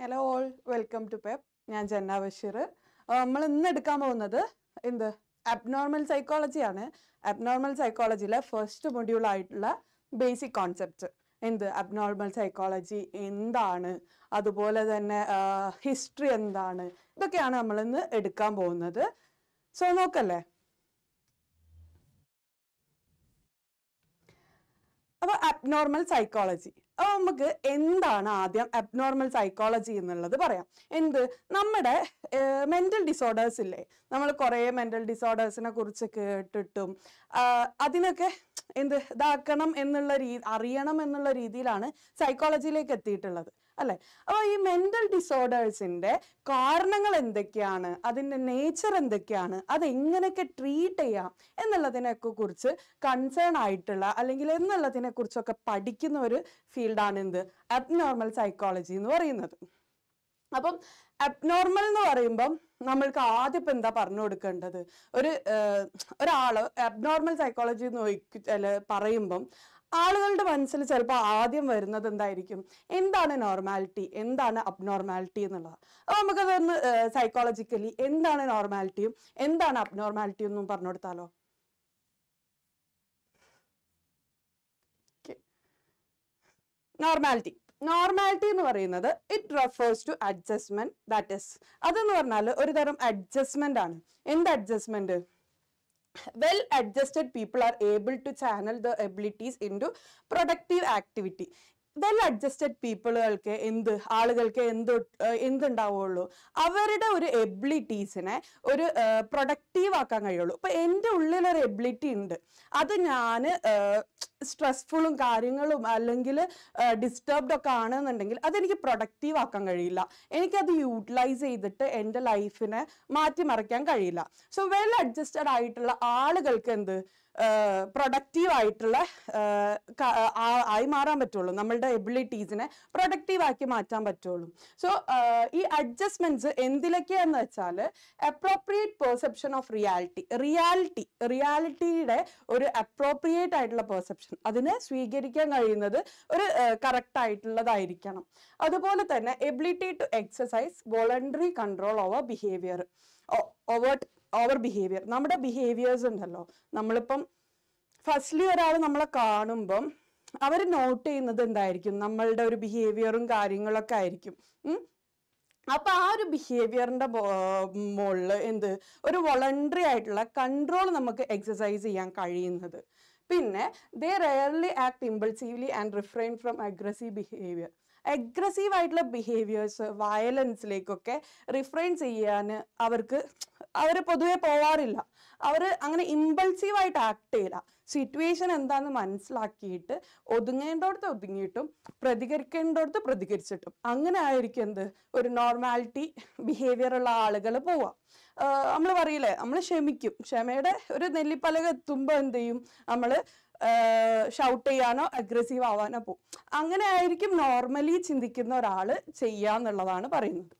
Hello all welcome to Pep ഞാൻ ജന്ന ബഷീർ നമ്മൾ ഇന്ന് എടുക്കാൻ പോകുന്നത് എന്ത് അബ്നോർമൽ സൈക്കോളജി ആണ് അബ്നോർമൽ സൈക്കോളജിയിലെ ഫസ്റ്റ് മൊഡ്യൂൾ ആയിട്ടുള്ള ബേസിക് കോൺസെപ്റ്റ് എന്ത് അബ്നോർമൽ സൈക്കോളജി എന്താണ് അതുപോലെ തന്നെ ഹിസ്റ്ററി എന്താണ് ഇതൊക്കെയാണ് നമ്മൾ ഇന്ന് എടുക്കാൻ പോകുന്നത് സോ നോക്കല്ലേ അപ്പൊ അബ്നോർമൽ സൈക്കോളജി അപ്പൊ നമുക്ക് എന്താണ് ആദ്യം അബ്നോർമൽ സൈക്കോളജി എന്നുള്ളത് പറയാം എന്ത് നമ്മുടെ മെന്റൽ ഡിസോർഡേഴ്സ് ഇല്ലേ നമ്മൾ കുറേ മെന്റൽ ഡിസോർഡേഴ്സിനെ കുറിച്ച് കേട്ടിട്ടും ആ, അതിനൊക്കെ എന്ത് ഇതാക്കണം എന്നുള്ള രീ അറിയണം എന്നുള്ള രീതിയിലാണ് സൈക്കോളജിയിലേക്ക് എത്തിയിട്ടുള്ളത് അല്ലെ അപ്പോൾ ഈ മെന്റൽ ഡിസോർഡേഴ്സിന്റെ കാരണങ്ങൾ എന്തൊക്കെയാണ് അതിന്റെ നേച്ചർ എന്തൊക്കെയാണ് അത് എങ്ങനെയൊക്കെ ട്രീറ്റ് ചെയ്യാം എന്നുള്ളതിനൊക്കെ കുറിച്ച് കൺസേൺ ആയിട്ടുള്ള അല്ലെങ്കിൽ എന്നുള്ളതിനെ കുറിച്ചൊക്കെ പഠിക്കുന്ന ഒരു ഫീൽഡാണ് എന്ത് അബ്നോർമൽ സൈക്കോളജി എന്ന് പറയുന്നത് അപ്പം അബ്നോർമൽ എന്ന് പറയുമ്പം നമ്മൾക്ക് ആദ്യം ഇപ്പം എന്താ പറഞ്ഞു കൊടുക്കേണ്ടത് ഒരു ഏഹ്, ഒരാള് അബ്നോർമൽ സൈക്കോളജി നോക്കി അല്ല പറയുമ്പം ആളുകളുടെ മനസ്സിൽ ചിലപ്പോൾ ആദ്യം വരുന്നത് എന്തായിരിക്കും എന്താണ് നോർമാലിറ്റി എന്താണ് അബ്നോർമാലിറ്റി എന്നുള്ളത് അപ്പോൾ നമുക്കതൊന്ന് സൈക്കോളജിക്കലി എന്താണ് നോർമാലിറ്റിയും എന്താണ് അബ്നോർമാലിറ്റിയും എന്നും പറഞ്ഞു കൊടുത്താലോ നോർമാലിറ്റി നോർമാലിറ്റി എന്ന് പറയുന്നത് it refers to adjustment that is അതെന്ന് പറഞ്ഞാൽ ഒരു തരം അഡ്ജസ്റ്റ്മെന്റ് ആണ് എന്ത് adjustment well adjusted people are able to channel the abilities into productive activity well adjusted പീപ്പിളുകൾക്ക് എന്ത് ആളുകൾക്ക് എന്ത് ഏഹ് എന്തുണ്ടാവുള്ളൂ അവരുടെ ഒരു എബിലിറ്റീസിനെ ഒരു പ്രൊഡക്റ്റീവ് ആക്കാൻ കഴിയുള്ളൂ ഇപ്പൊ എൻ്റെ ഉള്ളിലൊരു എബിലിറ്റി ഉണ്ട് അത് ഞാൻ സ്ട്രെസ്ഫുള്ളും കാര്യങ്ങളും അല്ലെങ്കിൽ ഡിസ്റ്റർബ്ഡ് ഒക്കെ ആണെന്നുണ്ടെങ്കിൽ അതെനിക്ക് പ്രൊഡക്റ്റീവ് ആക്കാൻ കഴിയില്ല എനിക്കത് യൂട്ടിലൈസ് ചെയ്തിട്ട് എൻ്റെ ലൈഫിനെ മാറ്റിമറിക്കാൻ കഴിയില്ല സോ വെൽ അഡ്ജസ്റ്റഡ് ആയിട്ടുള്ള ആളുകൾക്ക് എന്ത് പ്രൊഡക്റ്റീവ് ആയിട്ടുള്ള ആഹ് ക- ആ- ആയി മാറാൻ പറ്റുള്ളൂ നമ്മളുടെ എബിലിറ്റീസിനെ പ്രൊഡക്റ്റീവ് ആക്കി മാറ്റാൻ പറ്റുള്ളൂ സോ ഈ അഡ്ജസ്റ്റ്മെന്റ്സ് എന്തിലൊക്കെയാന്ന് വെച്ചാൽ appropriate perception of reality reality റിയാലിറ്റിയുടെ ഒരു അപ്രോപ്രിയേറ്റ് ആയിട്ടുള്ള പെർസെപ്ഷൻ അതിനെ സ്വീകരിക്കാൻ കഴിയുന്നത് ഒരു കറക്റ്റ് ആയിട്ടുള്ളതായിരിക്കണം അതുപോലെ തന്നെ ability to exercise voluntary control over behaviour over over behaviour നമ്മുടെ ബിഹേവിയേഴ്സ് ഉണ്ടല്ലോ നമ്മളിപ്പം ഫസ്റ്റ്ലി ഒരാൾ നമ്മളെ കാണുമ്പം അവർ നോട്ട് ചെയ്യുന്നത് എന്തായിരിക്കും നമ്മളുടെ ഒരു ബിഹേവിയറും കാര്യങ്ങളൊക്കെ ആയിരിക്കും ഉം. അപ്പൊ ആ ഒരു ബിഹേവിയറിന്റെ മുകളിൽ എന്ത് ഒരു വോളണ്ടറി ആയിട്ടുള്ള കൺട്രോൾ നമുക്ക് എക്സസൈസ് ചെയ്യാൻ കഴിയുന്നത് പിന്നെ they rarely act impulsively and refrain from aggressive behaviour aggressive ആയിട്ടുള്ള ബിഹേവിയേഴ്സ് വയലൻസിലേക്കൊക്കെ റിഫ്രെയിൻ ചെയ്യാൻ അവർക്ക് അവർ പൊതുവെ പോവാറില്ല അവർ അങ്ങനെ ഇമ്പൾസീവ് ആയിട്ട് ആക്ട് ചെയ്യില്ല സിറ്റുവേഷൻ എന്താന്ന് മനസ്സിലാക്കിയിട്ട് ഒതുങ്ങേണ്ടോടത്ത് ഒതുങ്ങിയിട്ടും പ്രതികരിക്കേണ്ടോടത്ത് പ്രതികരിച്ചിട്ടും അങ്ങനെ ആയിരിക്കും എന്ത് ഒരു നോർമാലിറ്റി ബിഹേവിയർ ഉള്ള ആളുകൾ പോവാം നമ്മൾ പറയില്ലേ നമ്മൾ ക്ഷമിക്കും ക്ഷമയുടെ ഒരു നെല്ലിപ്പലക എത്തുമ്പോൾ എന്ത് ചെയ്യും നമ്മൾ ഷൗട്ട് ചെയ്യാനോ അഗ്രസീവ് ആവാനോ പോകും അങ്ങനെ ആയിരിക്കും നോർമലി ചിന്തിക്കുന്ന ഒരാൾ ചെയ്യാന്നുള്ളതാണ് പറയുന്നത്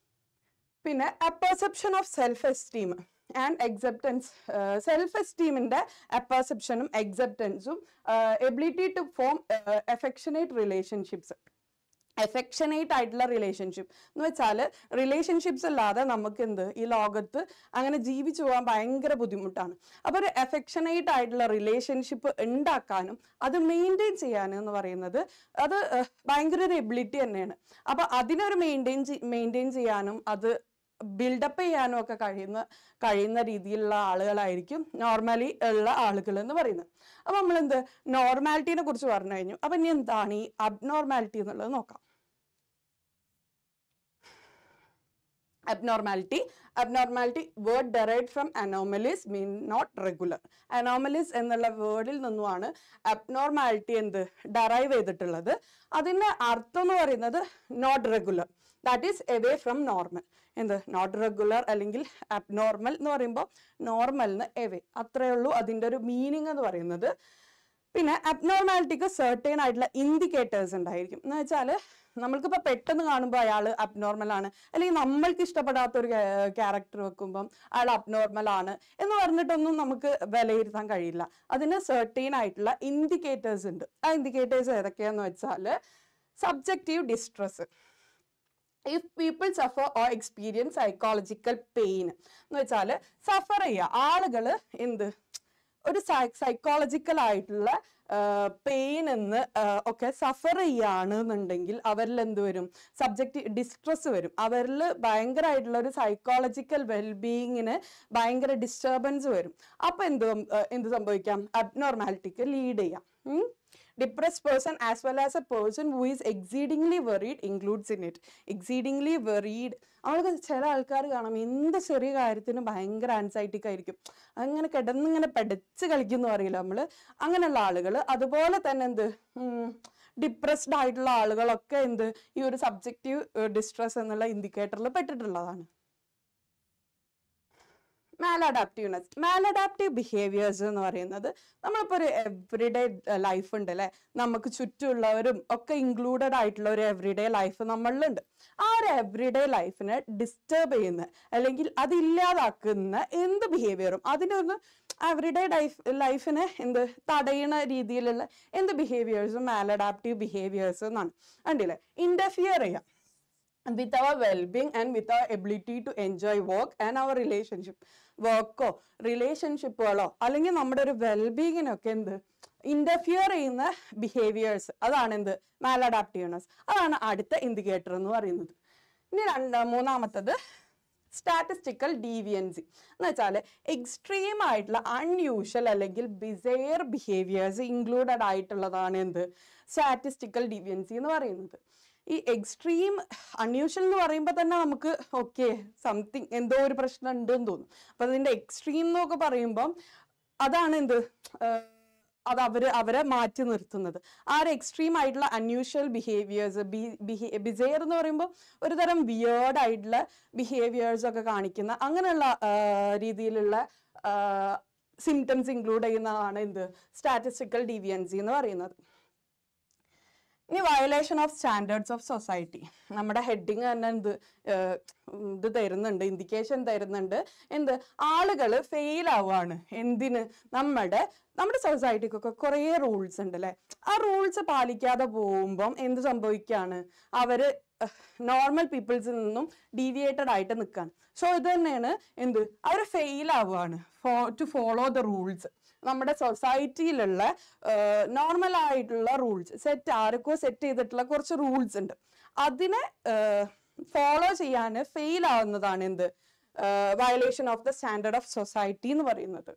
പിന്നെ apperception of self esteem and acceptance self എസ്റ്റീമിന്റെ അപ്പർസെപ്ഷനും എക്സെപ്റ്റൻസും ability to form affectionate relationships affectionate ആയിട്ടുള്ള റിലേഷൻഷിപ്പ് എന്ന് വെച്ചാൽ റിലേഷൻഷിപ്സ് അല്ലാതെ നമുക്ക് എന്ത് ഈ ലോകത്ത് അങ്ങനെ ജീവിച്ചു പോകാൻ ഭയങ്കര ബുദ്ധിമുട്ടാണ് അപ്പോൾ ഒരു എഫെക്ഷനേറ്റ് ആയിട്ടുള്ള റിലേഷൻഷിപ്പ് ഉണ്ടാക്കാനും അത് മെയിൻറ്റെയിൻ ചെയ്യാനും എന്ന് പറയുന്നത് അത് ഏഹ്, ഭയങ്കര ഒരു എബിലിറ്റി തന്നെയാണ് അപ്പോൾ അതിനൊരു മെയിൻറ്റെയിൻ മെയിൻറ്റെയിൻ ചെയ്യാനും അത് ബിൽഡപ്പ് ചെയ്യാനും ഒക്കെ കഴിയുന്ന കഴിയുന്ന രീതിയിലുള്ള ആളുകളായിരിക്കും നോർമലി ഉള്ള ആളുകൾ എന്ന് പറയുന്നത് അപ്പോൾ നമ്മൾ എന്ത് നോർമാലിറ്റീനെ കുറിച്ച് പറഞ്ഞു കഴിഞ്ഞു അപ്പം ഇനി എന്താണ് ഈ അബ്നോർമാലിറ്റി എന്നുള്ളത് നോക്കാം abnormality abnormality word derived from anomalies mean not regular anomalies എന്നുള്ള വേർഡിൽ നിന്നുമാണ് abnormality എന്ത് ഡറൈവ് ചെയ്തിട്ടുള്ളത് അതിന്റെ അർത്ഥം എന്ന് പറയുന്നത് not regular that is away from normal എന്ത് നോട്ട് റെഗുലർ അല്ലെങ്കിൽ അബ്നോർമൽ എന്ന് പറയുമ്പോൾ നോർമലിന് എവേ അത്രയേ ഉള്ളൂ അതിൻ്റെ ഒരു മീനിങ് എന്ന് പറയുന്നത് പിന്നെ അബ്നോർമാലിറ്റിക്ക് സെർട്ടേൺ ആയിട്ടുള്ള ഇൻഡിക്കേറ്റേഴ്സ് ഉണ്ടായിരിക്കും എന്ന് വെച്ചാൽ നമ്മൾക്കിപ്പോൾ പെട്ടെന്ന് കാണുമ്പോൾ അയാൾ അബ്നോർമൽ ആണ് അല്ലെങ്കിൽ നമ്മൾക്ക് ഇഷ്ടപ്പെടാത്ത ഒരു ക്യാരക്ടർ വെക്കുമ്പം അയാൾ അബ്നോർമൽ ആണ് എന്ന് പറഞ്ഞിട്ടൊന്നും നമുക്ക് വിലയിരുത്താൻ കഴിയില്ല അതിന് സെർട്ടേൺ ആയിട്ടുള്ള ഇൻഡിക്കേറ്റേഴ്സ് ഉണ്ട് ആ ഇൻഡിക്കേറ്റേഴ്സ് ഏതൊക്കെയാന്ന് വെച്ചാൽ subjective distress if people suffer or experience psychological pain എന്ന് വെച്ചാൽ സഫർ ചെയ്യുക ആളുകൾ എന്ത് ഒരു സൈക്കോളജിക്കൽ ആയിട്ടുള്ള പെയിൻ എന്ന് ഒക്കെ സഫർ ചെയ്യാണ് എന്നുണ്ടെങ്കിൽ അവരിൽ എന്ത് വരും സബ്ജക്റ്റ് ഡിസ്ട്രെസ് വരും അവരിൽ ഭയങ്കരമായിട്ടുള്ള ഒരു സൈക്കോളജിക്കൽ വെൽബീയിങ്ങിന് ഭയങ്കര ഡിസ്റ്റർബൻസ് വരും അപ്പൊ എന്ത് സം- ആ, എന്ത് സംഭവിക്കാം അബ്നോർമാലിറ്റിക്ക് ലീഡ് ചെയ്യാം depress person as well as a person who is exceedingly worried includes in it exceedingly worried ആൾക്ക് ചില ആൾക്കാർ കാണാം എന്ത് ചെറിയ കാര്യത്തിനും ഭയങ്കര ആൻസൈറ്റിക് ആയിരിക്കും അങ്ങനെ കിടന്നിങ്ങനെ പെടച്ച് കളിക്കുന്നു അറിയില്ല നമ്മൾ അങ്ങനെയുള്ള ആളുകൾ അതുപോലെ തന്നെ എന്ത് ഡിപ്രസ്ഡ് ആയിട്ടുള്ള ആളുകളൊക്കെ എന്ത് ഈ ഒരു സബ്ജക്റ്റീവ് ഡിസ്ട്രസ് എന്നുള്ള ഇൻഡിക്കേറ്ററിൽ പെട്ടിട്ടുള്ളതാണ് മാലഡാപ്റ്റീവ്നെസ് മാലഡാപ്റ്റീവ് ബിഹേവിയേഴ്സ് എന്ന് പറയുന്നത് നമ്മളിപ്പോൾ ഒരു എവറിഡേ ലൈഫ് ഉണ്ട് അല്ലേ നമുക്ക് ചുറ്റുമുള്ളവരും ഒക്കെ ഇൻക്ലൂഡഡ് ആയിട്ടുള്ള ഒരു എവറിഡേ ലൈഫ് നമ്മളിലുണ്ട് ആ ഒരു എവറിഡേ ലൈഫിനെ ഡിസ്റ്റർബ് ചെയ്യുന്ന അല്ലെങ്കിൽ അതില്ലാതാക്കുന്ന എന്ത് ബിഹേവിയറും അതിനൊന്ന് എവറിഡേ ലൈഫ് ലൈഫിനെ എന്ത് തടയുന്ന രീതിയിലുള്ള എന്ത് ബിഹേവിയേഴ്സും മാലഡാപ്റ്റീവ് ബിഹേവിയേഴ്സ് എന്നാണ് കണ്ടില്ലേ ഇന്റർഫിയർ ചെയ്യാം with their wellbeing and with their ability to enjoy work and their relationship വർക്കോ റിലേഷൻഷിപ്പുകളോ അല്ലെങ്കിൽ നമ്മുടെ ഒരു വെൽബീങ്ങിനൊക്കെ എന്ത് ഇന്റർഫിയർ ചെയ്യുന്ന ബിഹേവിയേഴ്സ് അതാണ് എന്ത് മാലഡാപ്റ്റീവ്നെസ് അതാണ് അടുത്ത ഇൻഡിക്കേറ്റർ എന്ന് പറയുന്നത് ഇനി രണ്ട് മൂന്നാമത്തത് സ്റ്റാറ്റിസ്റ്റിക്കൽ ഡീവിയൻസി എന്ന് വെച്ചാൽ എക്സ്ട്രീം ആയിട്ടുള്ള അൺയൂഷ്വൽ അല്ലെങ്കിൽ ബിസെയർ ബിഹേവിയേഴ്സ് ഇൻക്ലൂഡഡ് ആയിട്ടുള്ളതാണ് എന്ത് സ്റ്റാറ്റിസ്റ്റിക്കൽ ഡീവിയൻസി എന്ന് പറയുന്നത് ഈ എക്സ്ട്രീം അൺയൂഷ്വൽ എന്ന് പറയുമ്പോൾ തന്നെ നമുക്ക് ഓക്കെ സംതിങ് എന്തോ ഒരു പ്രശ്നം ഉണ്ട് എന്ന് തോന്നും അപ്പൊ അതിന്റെ എക്സ്ട്രീം എന്നൊക്കെ പറയുമ്പം അതാണ് എന്ത് ആഹ് അത് അവര് അവരെ മാറ്റി നിർത്തുന്നത് ആ ഒരു എക്സ്ട്രീം ആയിട്ടുള്ള അൺയൂഷ്വൽ ബിഹേവിയേഴ്സ് ബിഹേവിയർ എന്ന് പറയുമ്പോൾ ഒരു തരം വിയേർഡ് ആയിട്ടുള്ള ബിഹേവിയേഴ്സ് ഒക്കെ കാണിക്കുന്ന അങ്ങനെയുള്ള ആഹ് രീതിയിലുള്ള സിംറ്റംസ് ഇൻക്ലൂഡ് ചെയ്യുന്നതാണ് എന്ത് സ്റ്റാറ്റിസ്റ്റിക്കൽ ഡീവിയൻസി എന്ന് പറയുന്നത് ഇനി violation of standards of society നമ്മുടെ ഹെഡിങ് തന്നെ എന്ത് ഏഹ് ഉം ഇത് തരുന്നുണ്ട് ഇൻഡിക്കേഷൻ തരുന്നുണ്ട് എന്ത് ആളുകൾ ഫെയിൽ ആവുകയാണ് എന്തിന് നമ്മുടെ നമ്മുടെ സൊസൈറ്റിക്കൊക്കെ കുറേ റൂൾസ് ഉണ്ട് അല്ലേ ആ റൂൾസ് പാലിക്കാതെ പോകുമ്പം എന്ത് സംഭവിക്കുകയാണ് അവര് നോർമൽ പീപ്പിൾസിൽ നിന്നും ഡീവിയേറ്റഡ് ആയിട്ട് നിൽക്കുകയാണ് സോ ഇത് തന്നെയാണ് എന്ത് അവർ ഫെയിൽ ആവുകയാണ് ഫോ ടു ഫോളോ ദ റൂൾസ് നമ്മുടെ സൊസൈറ്റിയിലുള്ള നോർമൽ ആയിട്ടുള്ള റൂൾസ് സെറ്റ് ആർക്കോ സെറ്റ് ചെയ്തിട്ടുള്ള കുറച്ച് റൂൾസ് ഉണ്ട് അതിനെ ഫോളോ ചെയ്യാൻ ഫെയിൽ ആവുന്നതാണ് എന്ത് violation of the standard of society എന്ന് പറയുന്നത്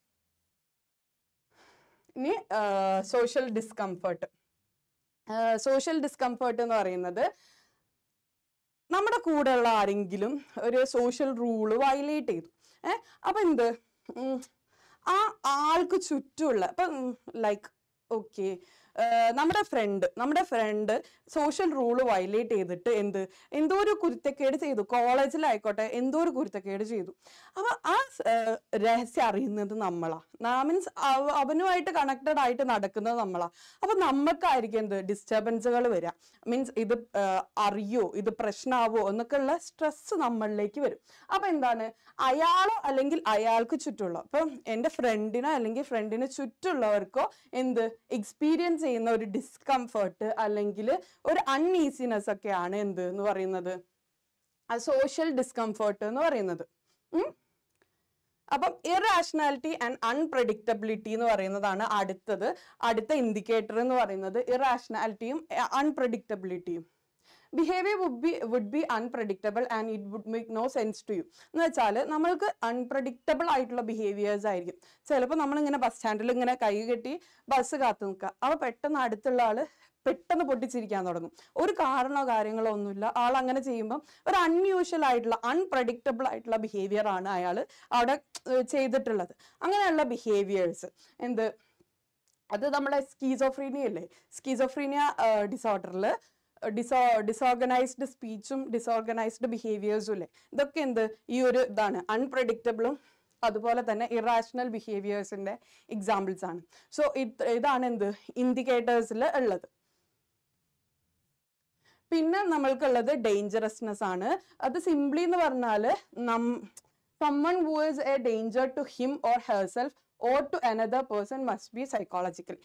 ഇനി സോഷ്യൽ ഡിസ്കംഫർട്ട് സോഷ്യൽ ഡിസ്കംഫർട്ട് എന്ന് പറയുന്നത് നമ്മുടെ കൂടെയുള്ള ആരെങ്കിലും ഒരു സോഷ്യൽ റൂള് വയലേറ്റ് ചെയ്തു ഏഹ് അപ്പൊ എന്ത് ഉം, ആ ആൾക്ക് ചുറ്റുമുള്ള ഇപ്പം ലൈക്ക് ഓക്കെ നമ്മുടെ ഫ്രണ്ട് നമ്മുടെ ഫ്രണ്ട് സോഷ്യൽ റൂള് വയലേറ്റ് ചെയ്തിട്ട് എന്ത് എന്തോ ഒരു കുരുത്തക്കേട് ചെയ്തു കോളേജിലായിക്കോട്ടെ എന്തോ ഒരു കുരുത്തക്കേട് ചെയ്തു അപ്പൊ ആ സ്- ഏർ രഹസ്യം അറിയുന്നത് നമ്മളാ മീൻസ് അവനുമായിട്ട് കണക്റ്റഡ് ആയിട്ട് നടക്കുന്നത് നമ്മളാ അപ്പൊ നമുക്കായിരിക്കും എന്ത് ഡിസ്റ്റർബൻസുകൾ വരിക മീൻസ് ഇത് ഏർ അറിയോ ഇത് പ്രശ്നമാവോ എന്നൊക്കെ ഉള്ള സ്ട്രെസ് നമ്മളിലേക്ക് വരും അപ്പൊ എന്താണ് അയാളോ അല്ലെങ്കിൽ അയാൾക്ക് ചുറ്റുള്ള ഇപ്പം എൻ്റെ ഫ്രണ്ടിനോ അല്ലെങ്കിൽ ഫ്രണ്ടിന് ചുറ്റുള്ളവർക്കോ എന്ത് എക്സ്പീരിയൻസ് ചെയ്യുന്ന ഒരു ഡിസ്കംഫർട്ട് അല്ലെങ്കിൽ ഒരു അൺഈസിനെസ് ഒക്കെയാണ് എന്ത് എന്ന് പറയുന്നത് സോഷ്യൽ ഡിസ്കംഫർട്ട് എന്ന് പറയുന്നത് ഉം. അപ്പം ഇറാഷണാലിറ്റി ആൻഡ് അൺപ്രഡിക്റ്റബിലിറ്റി എന്ന് പറയുന്നതാണ് അടുത്തത് അടുത്ത ഇൻഡിക്കേറ്റർ എന്ന് പറയുന്നത് ഇറാഷണാലിറ്റിയും അൺപ്രഡിക്റ്റബിലിറ്റിയും behaviour would be would be unpredictable and it would make no sense to you എന്ന് വെച്ചാൽ നമ്മൾക്ക് അൺപ്രഡിക്റ്റബിൾ ആയിട്ടുള്ള ബിഹേവിയേഴ്സ് ആയിരിക്കും ചിലപ്പോൾ നമ്മളിങ്ങനെ ബസ് സ്റ്റാൻഡിൽ ഇങ്ങനെ കൈ കെട്ടി ബസ് കാത്തു നിൽക്കുക അപ്പോൾ പെട്ടെന്ന് അടുത്തുള്ള ആള് പെട്ടെന്ന് പൊട്ടിച്ചിരിക്കാൻ തുടങ്ങും ഒരു കാരണമോ കാര്യങ്ങളോ ഒന്നുമില്ല ആൾ അങ്ങനെ ചെയ്യുമ്പം ഒരു അൺയൂഷ്വൽ ആയിട്ടുള്ള അൺപ്രഡിക്റ്റബിൾ ആയിട്ടുള്ള ബിഹേവിയർ ആണ് അയാൾ അവിടെ ഏർ ചെയ്തിട്ടുള്ളത് അങ്ങനെയുള്ള ബിഹേവിയേഴ്സ് എന്ത് അത് നമ്മുടെ സ്കീസോഫ്രീനിയ അല്ലേ സ്കീസോഫ്രീനിയ ഡിസോർഡറിൽ ഡിസോ ഡിസോർഗനൈസ്ഡ് സ്പീച്ചും ഡിസോർഗനൈസ്ഡ് ബിഹേവിയേഴ്സും ഇല്ലേ ഇതൊക്കെ എന്ത് ഈ ഒരു ഇതാണ് അൺപ്രഡിക്റ്റബിളും അതുപോലെ തന്നെ ഇറാഷണൽ ബിഹേവിയേഴ്സിന്റെ എക്സാമ്പിൾസ് ആണ് സോ ഇത് ഇതാണ് എന്ത് ഇൻഡിക്കേറ്റേഴ്സിൽ ഉള്ളത് പിന്നെ നമ്മൾക്കുള്ളത് ഡേഞ്ചറസ്നെസ് ആണ് അത് സിംപ്ലി എന്ന് പറഞ്ഞാൽ നം someone who is a danger to him or herself or to another person must be psychological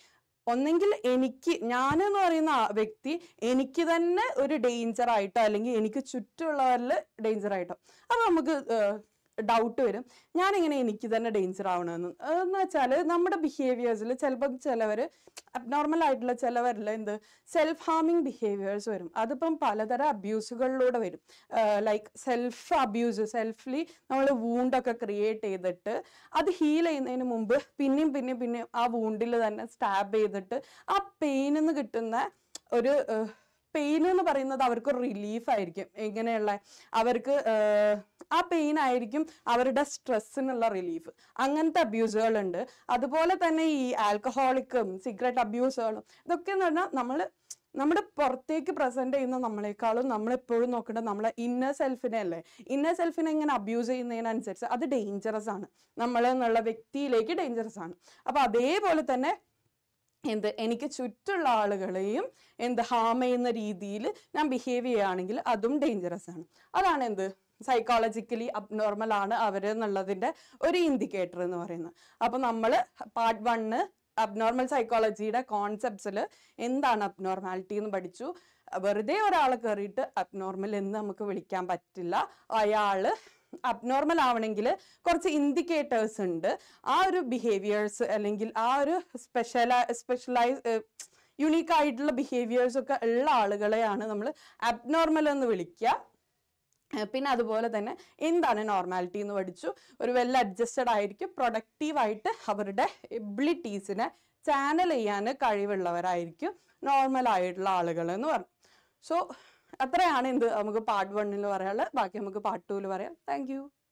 ഒന്നെങ്കിൽ എനിക്ക് ഞാൻ എന്ന് പറയുന്ന ആ വ്യക്തി എനിക്ക് തന്നെ ഒരു ഡേഞ്ചർ ആയിട്ടോ അല്ലെങ്കിൽ എനിക്ക് ചുറ്റുമുള്ളവരിൽ ഡേഞ്ചർ ആയിട്ടോ അത് നമുക്ക് ഡൗട്ട് വരും ഞാനിങ്ങനെ എനിക്ക് തന്നെ ഡേഞ്ചർ ആവണമെന്ന് എന്ന് വെച്ചാൽ നമ്മുടെ ബിഹേവിയേഴ്സിൽ ചിലപ്പം ചിലവർ അബ്നോർമൽ ആയിട്ടുള്ള ചിലവരിൽ എന്ത് സെൽഫ് ഹാമിങ് ബിഹേവിയേഴ്സ് വരും അതിപ്പം പലതരം അബ്യൂസുകളിലൂടെ വരും ലൈക്ക് സെൽഫ് അബ്യൂസ് സെൽഫ്ലി നമ്മൾ വൂണ്ടൊക്കെ ക്രിയേറ്റ് ചെയ്തിട്ട് അത് ഹീൽ ചെയ്യുന്നതിന് മുമ്പ് പിന്നെയും പിന്നെയും പിന്നെയും ആ വൂണ്ടിൽ തന്നെ സ്റ്റാബ് ചെയ്തിട്ട് ആ പെയിനിൽ നിന്ന് കിട്ടുന്ന ഒരു പെയിൻ എന്ന് പറയുന്നത് അവർക്ക് റിലീഫ് ആയിരിക്കും എങ്ങനെയുള്ള അവർക്ക് ഏഹ്, ആ പെയിൻ ആയിരിക്കും അവരുടെ സ്ട്രെസ്സിനുള്ള റിലീഫ് അങ്ങനത്തെ അബ്യൂസുകളുണ്ട് അതുപോലെ തന്നെ ഈ ആൽക്കഹോളിക്കും സിഗരറ്റ് അബ്യൂസുകളും ഇതൊക്കെ എന്ന് പറഞ്ഞാൽ നമ്മൾ നമ്മുടെ പുറത്തേക്ക് പ്രസന്റ് ചെയ്യുന്ന നമ്മളെക്കാളും നമ്മളെപ്പോഴും നോക്കേണ്ടത് നമ്മളെ ഇന്നർ സെൽഫിനെ അല്ലേ ഇന്നർ സെൽഫിനെ ഇങ്ങനെ അബ്യൂസ് ചെയ്യുന്നതിനനുസരിച്ച് അത് ഡേഞ്ചറസ് ആണ് നമ്മൾ എന്നുള്ള വ്യക്തിയിലേക്ക് ഡേഞ്ചറസ് ആണ് അപ്പൊ അതേപോലെ തന്നെ എന്ത് എനിക്ക് ചുറ്റുള്ള ആളുകളെയും എന്ത് ഹാം ചെയ്യുന്ന രീതിയിൽ ഞാൻ ബിഹേവ് ചെയ്യുകയാണെങ്കിൽ അതും ഡേഞ്ചറസ് ആണ് അതാണ് എന്ത് സൈക്കോളജിക്കലി അബ്നോർമൽ ആണ് അവർ എന്നുള്ളതിന്റെ ഒരു ഇൻഡിക്കേറ്റർ എന്ന് പറയുന്നത് അപ്പൊ നമ്മൾ പാർട്ട് വണ്ണ് അബ്നോർമൽ സൈക്കോളജിയുടെ കോൺസെപ്റ്റ്സിൽ എന്താണ് അബ്നോർമാലിറ്റി എന്ന് പഠിച്ചു വെറുതെ ഒരാളെ കയറിയിട്ട് അബ്നോർമൽ എന്ന് നമുക്ക് വിളിക്കാൻ പറ്റില്ല അയാള് അബ്നോർമൽ ആവണമെങ്കിൽ കുറച്ച് ഇൻഡിക്കേറ്റേഴ്സ് ഉണ്ട് ആ ഒരു ബിഹേവിയേഴ്സ് അല്ലെങ്കിൽ ആ ഒരു സ്പെഷ്യല സ്പെഷ്യലൈസ് യുണീക്ക് ആയിട്ടുള്ള ബിഹേവിയേഴ്സ് ഒക്കെ ഉള്ള ആളുകളെയാണ് നമ്മൾ അബ്നോർമൽ എന്ന് വിളിക്കുക ഏഹ് പിന്നെ അതുപോലെ തന്നെ എന്താണ് നോർമാലിറ്റി എന്ന് പഠിച്ചു ഒരു വെൽ അഡ്ജസ്റ്റഡ് ആയിരിക്കും പ്രൊഡക്റ്റീവ് ആയിട്ട് അവരുടെ എബിലിറ്റീസിനെ ചാനൽ ചെയ്യാൻ കഴിവുള്ളവരായിരിക്കും നോർമൽ ആയിട്ടുള്ള ആളുകൾ എന്ന് പറഞ്ഞു സോ അത്രയാണ് എന്ത് നമുക്ക് പാർട്ട് വണ്ണിൽ പറയാനുള്ളത് ബാക്കി നമുക്ക് പാർട്ട് ടൂവിൽ പറയാം താങ്ക് യു